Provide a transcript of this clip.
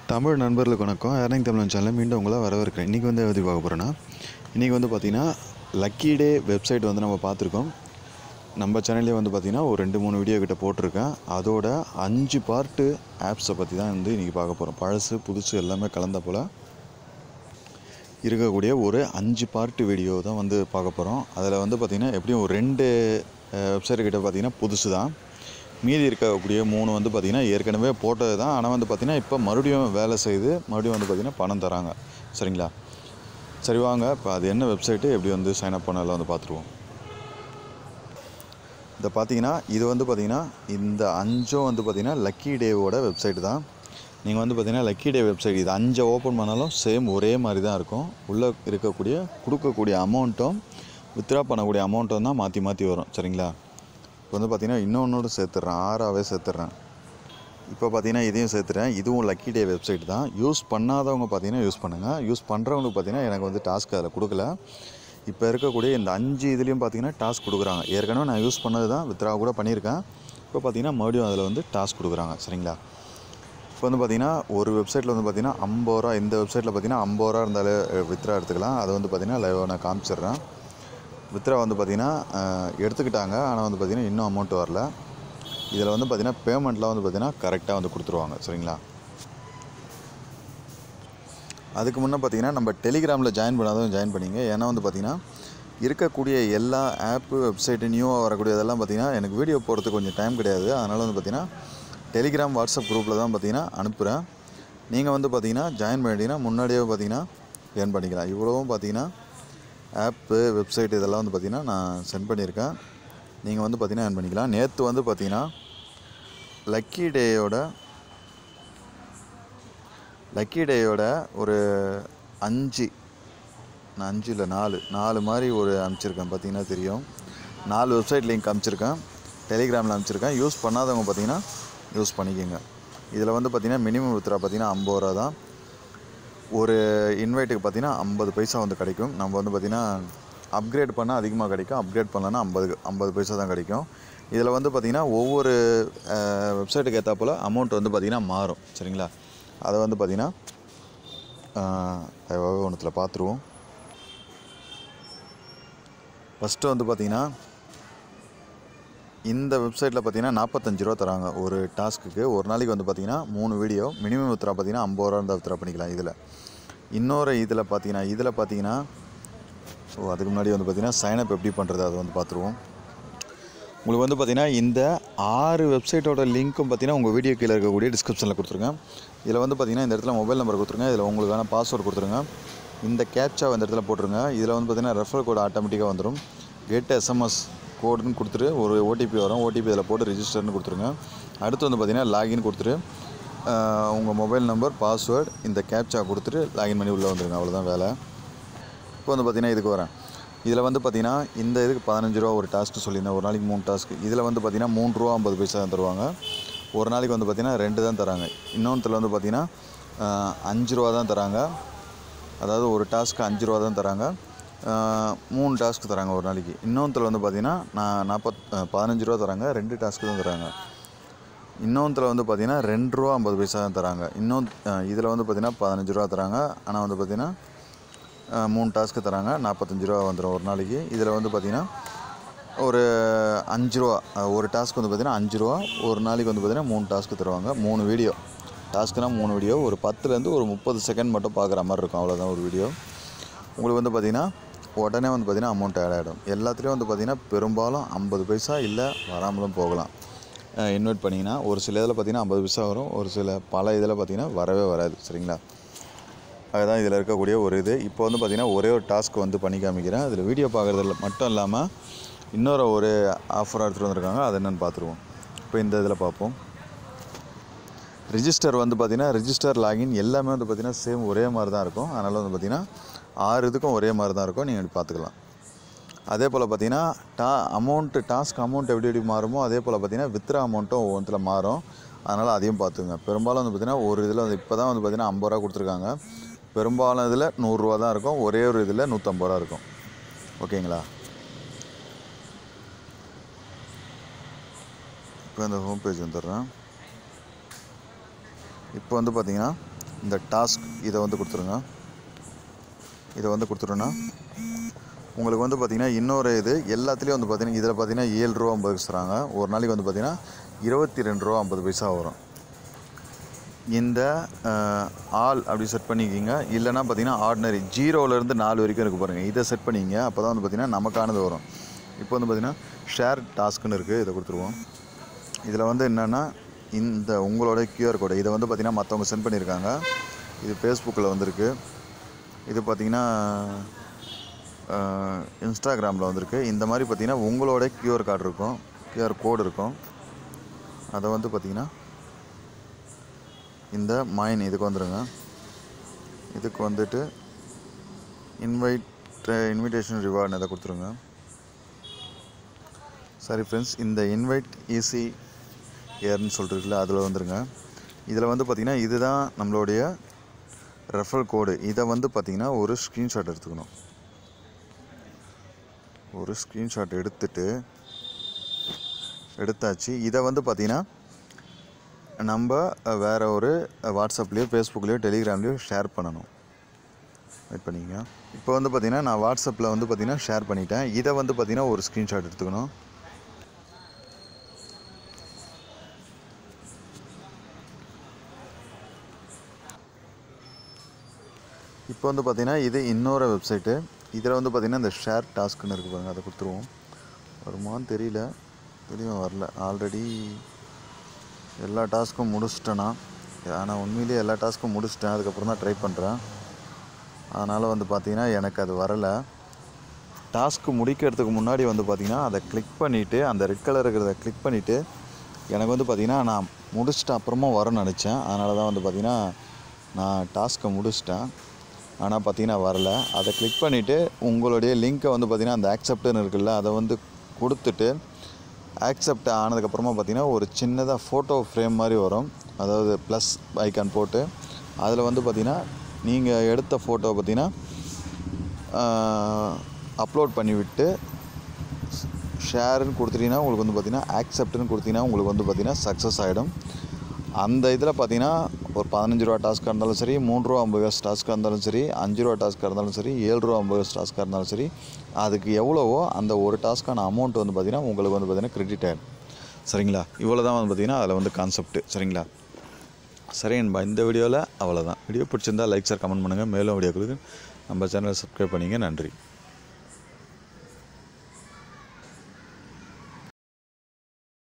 தமிழ் நண்பர்களுக்கு வணக்கம் ஏர்னிங் தமிழ் சேனலில் மீண்டும் உங்களை வரவேற்கிறேன் இன்றைக்கி வந்து எதை பார்க்க போகிறேன்னா இன்றைக்கி வந்து பார்த்திங்கன்னா லக்கி டே வெப்சைட் வந்து நம்ம பார்த்துருக்கோம் நம்ம சேனல்லே வந்து பார்த்திங்கன்னா ஒரு ரெண்டு மூணு வீடியோ கிட்ட போட்டிருக்கேன் அதோட அஞ்சு பார்ட்டு ஆப்ஸை பற்றி தான் வந்து இன்றைக்கி பார்க்க போகிறோம் பழசு புதுசு எல்லாமே கலந்த போல் இருக்கக்கூடிய ஒரு அஞ்சு பார்ட்டு வீடியோ தான் வந்து பார்க்க போகிறோம் அதில் வந்து பார்த்திங்கன்னா எப்படியும் ஒரு ரெண்டு வெப்சைட் கிட்ட பார்த்திங்கன்னா புதுசு தான் மீதி இருக்கக்கூடிய மூணு வந்து பார்த்திங்கன்னா ஏற்கனவே போட்டது தான் ஆனால் வந்து பார்த்திங்கன்னா இப்போ மறுபடியும் வேலை செய்து மறுபடியும் வந்து பார்த்திங்கன்னா பணம் தராங்க சரிங்களா சரி வாங்க இப்போ அது என்ன வெப்சைட்டு எப்படி வந்து சைன் அப் பண்ணலாம் வந்து பார்த்துருவோம் இதை பார்த்தீங்கன்னா இது வந்து பார்த்திங்கன்னா இந்த அஞ்சும் வந்து பார்த்திங்கன்னா லக்கி டேவோட வெப்சைட் தான் நீங்கள் வந்து பார்த்தீங்கன்னா லக்கி டே வெப்சைட் இது அஞ்சை ஓப்பன் பண்ணாலும் சேம் ஒரே மாதிரி தான் இருக்கும் உள்ளே இருக்கக்கூடிய கொடுக்கக்கூடிய அமௌண்ட்டும் வித்ட்ரா பண்ணக்கூடிய அமௌண்ட்டும் தான் மாற்றி மாற்றி வரும் சரிங்களா இப்போ வந்து பார்த்தீங்கன்னா இன்னொன்னோட சேர்த்துட்றேன் ஆறாவே சேர்த்துட்றேன் இப்போ பார்த்தீங்கன்னா இதையும் சேர்த்துறேன் இதுவும் லக்கி டே வெப்சைட் தான் யூஸ் பண்ணாதவங்க பார்த்தீங்கன்னா யூஸ் பண்ணுங்கள் யூஸ் பண்ணுறவங்களுக்கு பார்த்தீங்கன்னா எனக்கு வந்து டாஸ்க் அதில் கொடுக்கல இப்போ இருக்கக்கூடிய இந்த அஞ்சு இதுலேயும் பார்த்தீங்கன்னா டாஸ்க் கொடுக்குறாங்க ஏற்கனவே நான் யூஸ் பண்ணது தான் வித்ரா கூட பண்ணியிருக்கேன் இப்போ பார்த்தீங்கன்னா மறுபடியும் அதில் வந்து டாஸ்க் கொடுக்குறாங்க சரிங்களா இப்போ வந்து பார்த்தீங்கன்னா ஒரு வெப்சைட்டில் வந்து பார்த்தீங்கன்னா ஐம்பது ரூபா இந்த வெப்சைட்டில் பார்த்தீங்கன்னா ஐம்பது ரூபா இருந்தாலே வித்ரா எடுத்துக்கலாம் அதை வந்து பார்த்தீங்கன்னா லைவாக நான் காமிச்சிடுறேன் வித்ரா வந்து பார்த்திங்கன்னா எடுத்துக்கிட்டாங்க ஆனால் வந்து பார்த்திங்கன்னா இன்னும் அமௌண்ட் வரல இதில் வந்து பார்த்திங்கன்னா பேமெண்ட்லாம் வந்து பார்த்திங்கன்னா கரெக்டாக வந்து கொடுத்துருவாங்க சரிங்களா அதுக்கு முன்னே பார்த்திங்கன்னா நம்ம டெலிகிராமில் ஜாயின் பண்ணாதவங்க ஜாயின் பண்ணிங்க ஏன்னா வந்து பார்த்திங்கன்னா இருக்கக்கூடிய எல்லா ஆப்பு வெப்சைட்டு நியூவாக வரக்கூடியதெல்லாம் பார்த்திங்கன்னா எனக்கு வீடியோ போடுறதுக்கு கொஞ்சம் டைம் கிடையாது அதனால் வந்து பார்த்திங்கன்னா டெலிகிராம் வாட்ஸ்அப் குரூப்பில் தான் பார்த்திங்கன்னா அனுப்புகிறேன் நீங்கள் வந்து பார்த்திங்கன்னா ஜாயின் பண்ணிட்டீங்கன்னா முன்னாடியே பார்த்திங்கன்னா ஏர்ன் பண்ணிக்கலாம் இவ்வளவும் பார்த்திங்கன்னா ஆப்பு வெப்சைட் இதெல்லாம் வந்து பார்த்திங்கன்னா நான் சென்ட் பண்ணியிருக்கேன் நீங்கள் வந்து பார்த்திங்கன்னா ஏர்ன் பண்ணிக்கலாம் நேற்று வந்து பார்த்திங்கன்னா லக்கி டேயோட லக்கி டேயோட ஒரு அஞ்சு நான் அஞ்சு இல்லை நாலு நாலு மாதிரி ஒரு அனுப்பிச்சிருக்கேன் பார்த்தீங்கன்னா தெரியும் நாலு வெப்சைட் லிங்க் அனுப்பிச்சிருக்கேன் டெலிகிராமில் அனுப்பிச்சிருக்கேன் யூஸ் பண்ணாதவங்க பார்த்தீங்கன்னா யூஸ் பண்ணிக்கோங்க இதில் வந்து பார்த்திங்கன்னா மினிமம் வித்ரா பார்த்திங்கன்னா ஐம்பது ரூபா தான் ஒரு இன்வைட்டுக்கு பார்த்தீங்கன்னா ஐம்பது பைசா வந்து கிடைக்கும் நம்ம வந்து பார்த்திங்கன்னா அப்கிரேட் பண்ணால் அதிகமாக கிடைக்கும் அப்கிரேட் பண்ணலன்னா ஐம்பது ஐம்பது பைசா தான் கிடைக்கும் இதில் வந்து பார்த்திங்கன்னா ஒவ்வொரு வெப்சைட்டுக்கு ஏற்றா போல் அமௌண்ட் வந்து பார்த்திங்கன்னா மாறும் சரிங்களா அதை வந்து பார்த்திங்கன்னா தயவாக ஒன்றுத்தில் பார்த்துருவோம் ஃபஸ்ட்டு வந்து பார்த்திங்கன்னா இந்த வெப்சைட்டில் பார்த்தீங்கன்னா நாற்பத்தஞ்சு ரூபா தராங்க ஒரு டாஸ்க்குக்கு ஒரு நாளைக்கு வந்து பார்த்தீங்கன்னா மூணு வீடியோ மினிமம் வித்ரா பார்த்தீங்கன்னா ஐம்பது ரூபா இருந்தால் வித்ரா பண்ணிக்கலாம் இதில் இன்னொரு இதில் பார்த்தீங்கன்னா இதில் பார்த்தீங்கன்னா ஸோ அதுக்கு முன்னாடி வந்து பார்த்தீங்கன்னா சைனப் எப்படி பண்ணுறது அதை வந்து பார்த்துருவோம் உங்களுக்கு வந்து பார்த்தீங்கன்னா இந்த ஆறு வெப்சைட்டோட லிங்க்கும் பார்த்தீங்கன்னா உங்கள் வீடியோ கீழே இருக்கக்கூடிய டிஸ்கிரிப்ஷனில் கொடுத்துருங்க இதில் வந்து பார்த்தீங்கன்னா இந்த இடத்துல மொபைல் நம்பர் கொடுத்துருங்க இதில் உங்களுக்கான பாஸ்வேர்டு கொடுத்துருங்க இந்த கேப்சா இந்த இடத்துல போட்டுருங்க இதில் வந்து பார்த்தீங்கன்னா ரெஃபர் கோட் ஆட்டோமேட்டிக்காக வந்துடும் கெட் எஸ்எம்எஸ் கோடுன்னு கொடுத்துட்டு ஒரு ஓடிபி வரும் ஓடிபி இதில் போட்டு ரிஜிஸ்டர்னு கொடுத்துருங்க அடுத்து வந்து பார்த்திங்கன்னா லாகின் கொடுத்துட்டு உங்கள் மொபைல் நம்பர் பாஸ்வேர்டு இந்த கேப்சா கொடுத்துட்டு லாகின் பண்ணி உள்ளே வந்துடுங்க அவ்வளோதான் வேலை இப்போ வந்து பார்த்திங்கன்னா இதுக்கு வரேன் இதில் வந்து பார்த்திங்கன்னா இந்த இதுக்கு பதினஞ்சு ரூபா ஒரு டாஸ்க்கு சொல்லியிருந்தேன் ஒரு நாளைக்கு மூணு டாஸ்க்கு இதில் வந்து பார்த்திங்கன்னா மூணு ரூபா ஐம்பது பைசா தான் தருவாங்க ஒரு நாளைக்கு வந்து பார்த்திங்கன்னா ரெண்டு தான் தராங்க இன்னொன்றுத்தில் வந்து பார்த்திங்கன்னா அஞ்சு ரூபா தான் தராங்க அதாவது ஒரு டாஸ்க்கு அஞ்சு ரூபா தான் தராங்க மூணு டாஸ்க்கு தராங்க ஒரு நாளைக்கு இன்னொன்றுத்தில் வந்து பார்த்திங்கன்னா நான் நாற்பத் பதினஞ்சு ரூபா தராங்க ரெண்டு டாஸ்க்கு தான் தராங்க இன்னொன்றுத்தில் வந்து பார்த்திங்கன்னா ரெண்டு ரூபா ஐம்பது பைசா தான் தராங்க இன்னொன் இதில் வந்து பார்த்திங்கன்னா பதினஞ்சு ரூபா தராங்க ஆனால் வந்து பார்த்திங்கன்னா மூணு டாஸ்க்கு தராங்க நாற்பத்தஞ்சு ரூபா வந்துடும் ஒரு நாளைக்கு இதில் வந்து பார்த்திங்கன்னா ஒரு அஞ்சு ரூபா ஒரு டாஸ்க் வந்து பார்த்திங்கன்னா அஞ்சு ரூபா ஒரு நாளைக்கு வந்து பார்த்திங்கன்னா மூணு டாஸ்க்கு தருவாங்க மூணு வீடியோ டாஸ்க்குனால் மூணு வீடியோ ஒரு பத்துலேருந்து ஒரு முப்பது செகண்ட் மட்டும் பார்க்குற மாதிரி இருக்கும் அவ்வளோதான் ஒரு வீடியோ உங்களுக்கு வந்து பார்த்திங்கன்னா உடனே வந்து பார்த்திங்கன்னா அமௌண்ட் ஆட் ஆகிடும் எல்லாத்துலேயும் வந்து பார்த்திங்கன்னா பெரும்பாலும் ஐம்பது பைசா இல்லை வராமலும் போகலாம் இன்வைட் பண்ணிங்கன்னா ஒரு சில இதில் பார்த்திங்கன்னா ஐம்பது பைசா வரும் ஒரு சில பல இதில் பார்த்திங்கன்னா வரவே வராது சரிங்களா அதுதான் இதில் இருக்கக்கூடிய ஒரு இது இப்போ வந்து பார்த்திங்கன்னா ஒரே ஒரு டாஸ்க் வந்து பண்ணி காமிக்கிறேன் அதில் வீடியோ பார்க்குறதுல மட்டும் இல்லாமல் இன்னொரு ஒரு ஆஃபராக எடுத்துகிட்டு வந்திருக்காங்க அது என்னென்னு பார்த்துருவோம் இப்போ இந்த இதில் பார்ப்போம் ரிஜிஸ்டர் வந்து பார்த்திங்கன்னா ரிஜிஸ்டர் லாகின் எல்லாமே வந்து பார்த்திங்கன்னா சேம் ஒரே மாதிரி தான் இருக்கும் அதனால் வந்து பார்த்திங்கன்னா ஆறு இதுக்கும் ஒரே மாதிரி தான் இருக்கும் நீங்கள் பார்த்துக்கலாம் அதே போல் பார்த்திங்கன்னா டா அமௌண்ட்டு டாஸ்க் அமௌண்ட் எப்படி எப்படி மாறுமோ அதே போல் பார்த்திங்கன்னா வித்ரா அமௌண்ட்டும் ஒவ்வொன்றில் மாறும் அதனால் அதையும் பார்த்துங்க பெரும்பாலும் வந்து பார்த்திங்கன்னா ஒரு இதில் வந்து இப்போ தான் வந்து பார்த்திங்கன்னா ஐம்பது ரூபா கொடுத்துருக்காங்க பெரும்பாலும் இதில் நூறுரூவா தான் இருக்கும் ஒரே ஒரு இதில் நூற்றம்பது ரூபா இருக்கும் ஓகேங்களா இப்போ இந்த ஹோம் பேஜ் வந்துடுறேன் இப்போ வந்து பார்த்திங்கன்னா இந்த டாஸ்க் இதை வந்து கொடுத்துருங்க இதை வந்து கொடுத்துட்டோன்னா உங்களுக்கு வந்து பார்த்திங்கன்னா இன்னொரு இது எல்லாத்துலேயும் வந்து பார்த்திங்கன்னா இதில் பார்த்தீங்கன்னா ஏழு ரூபா ஐம்பது பைசா தராங்க ஒரு நாளைக்கு வந்து பார்த்திங்கன்னா இருபத்தி ரெண்டு ரூபா ஐம்பது பைசா வரும் இந்த ஆல் அப்படி செட் பண்ணிக்கிங்க இல்லைன்னா பார்த்தீங்கன்னா ஆர்டினரி ஜீரோலேருந்து நாலு வரைக்கும் இருக்குது பாருங்கள் இதை செட் பண்ணிக்கிங்க அப்போ தான் வந்து பார்த்திங்கன்னா நமக்கானது வரும் இப்போ வந்து பார்த்திங்கன்னா ஷேர் டாஸ்க்குன்னு இருக்குது இதை கொடுத்துருவோம் இதில் வந்து என்னென்னா இந்த உங்களோட கியூஆர் கோடு இதை வந்து பார்த்திங்கன்னா மற்றவங்க சென்ட் பண்ணியிருக்காங்க இது ஃபேஸ்புக்கில் வந்திருக்கு இது பார்த்திங்கன்னா இன்ஸ்டாகிராமில் வந்திருக்கு இந்த மாதிரி பார்த்திங்கன்னா உங்களோட கியூஆர் கார்டு இருக்கும் கியூஆர் கோடு இருக்கும் அதை வந்து பார்த்திங்கன்னா இந்த மைன் இதுக்கு வந்துடுங்க இதுக்கு வந்துட்டு இன்வைட் இன்விடேஷன் ரிவார்டு இதை கொடுத்துருங்க சரி ஃப்ரெண்ட்ஸ் இந்த இன்வைட் ஈஸி ஏர்னு சொல்லிட்டுருக்குல்ல அதில் வந்துருங்க இதில் வந்து பார்த்திங்கன்னா இதுதான் நம்மளுடைய ரெஃபரல் கோடு இதை வந்து பார்த்திங்கன்னா ஒரு ஸ்க்ரீன்ஷாட் எடுத்துக்கணும் ஒரு ஸ்க்ரீன்ஷாட் எடுத்துட்டு எடுத்தாச்சு இதை வந்து பார்த்திங்கன்னா நம்ம வேறு ஒரு வாட்ஸ்அப்லேயோ ஃபேஸ்புக்லேயோ டெலிகிராம்லேயோ ஷேர் பண்ணணும் வெயிட் பண்ணிக்கங்க இப்போ வந்து பார்த்திங்கன்னா நான் வாட்ஸ்அப்பில் வந்து பார்த்திங்கன்னா ஷேர் பண்ணிட்டேன் இதை வந்து பார்த்திங்கன்னா ஒரு ஸ்க்ரீன்ஷாட் எடுத்துக்கணும் இப்போ வந்து பார்த்திங்கன்னா இது இன்னொரு வெப்சைட்டு இதில் வந்து பார்த்திங்கன்னா இந்த ஷேர் டாஸ்க்குன்னு இருக்குது பாருங்கள் அதை கொடுத்துருவோம் வருமான்னு தெரியல தெரியும் வரல ஆல்ரெடி எல்லா டாஸ்க்கும் முடிச்சிட்டேன்னா ஆனால் உண்மையிலேயே எல்லா டாஸ்க்கும் முடிச்சிட்டேன் அதுக்கப்புறம் தான் ட்ரை பண்ணுறேன் அதனால் வந்து பார்த்திங்கன்னா எனக்கு அது வரலை டாஸ்க்கு முடிக்கிறதுக்கு முன்னாடி வந்து பார்த்திங்கன்னா அதை கிளிக் பண்ணிவிட்டு அந்த ரெட் கலர் இருக்கிறத கிளிக் பண்ணிவிட்டு எனக்கு வந்து பார்த்திங்கன்னா நான் முடிச்சிட்ட அப்புறமா வரும்னு நினச்சேன் அதனால தான் வந்து பார்த்திங்கன்னா நான் டாஸ்க்கை முடிச்சிட்டேன் ஆனால் பார்த்தீங்கன்னா வரல அதை கிளிக் பண்ணிவிட்டு உங்களுடைய லிங்க்கை வந்து பார்த்திங்கன்னா அந்த ஆக்செப்ட்னு இருக்குல்ல அதை வந்து கொடுத்துட்டு ஆக்செப்ட் ஆனதுக்கப்புறமா பார்த்திங்கன்னா ஒரு சின்னதாக ஃபோட்டோ ஃப்ரேம் மாதிரி வரும் அதாவது ப்ளஸ் ஐக்கான் போட்டு அதில் வந்து பார்த்திங்கன்னா நீங்கள் எடுத்த ஃபோட்டோ பார்த்திங்கன்னா அப்லோட் பண்ணிவிட்டு ஷேருன்னு கொடுத்துட்டீங்கன்னா உங்களுக்கு வந்து பார்த்திங்கன்னா ஆக்செப்ட்னு கொடுத்தீங்கன்னா உங்களுக்கு வந்து பார்த்திங்கன்னா சக்ஸஸ் ஆகிடும் அந்த இதில் பார்த்தீங்கன்னா ஒரு பதினஞ்சு ரூபா டாஸ்க்காக இருந்தாலும் சரி மூணு ரூபா ஐம்பது காசு டாஸ்க்காக இருந்தாலும் சரி அஞ்சு ரூபா டாஸ்க்காக இருந்தாலும் சரி ஏழு ரூபா ஐம்பது காசு டாஸ்க்காக இருந்தாலும் சரி அதுக்கு எவ்வளவோ அந்த ஒரு டாஸ்க்கான அமௌண்ட் வந்து பார்த்திங்கன்னா உங்களுக்கு வந்து பார்த்திங்கன்னா கிரெடிட் ஆகிடும் சரிங்களா இவ்வளோ தான் வந்து பார்த்திங்கன்னா அதில் வந்து கான்செப்ட் சரிங்களா சரி நண்பா இந்த வீடியோவில் அவ்வளோதான் வீடியோ பிடிச்சிருந்தா லைக் சார் கமெண்ட் பண்ணுங்கள் மேலும் வீடியோக்களுக்கு நம்ம சேனலை சப்ஸ்கிரைப் பண்ணிங்க நன்றி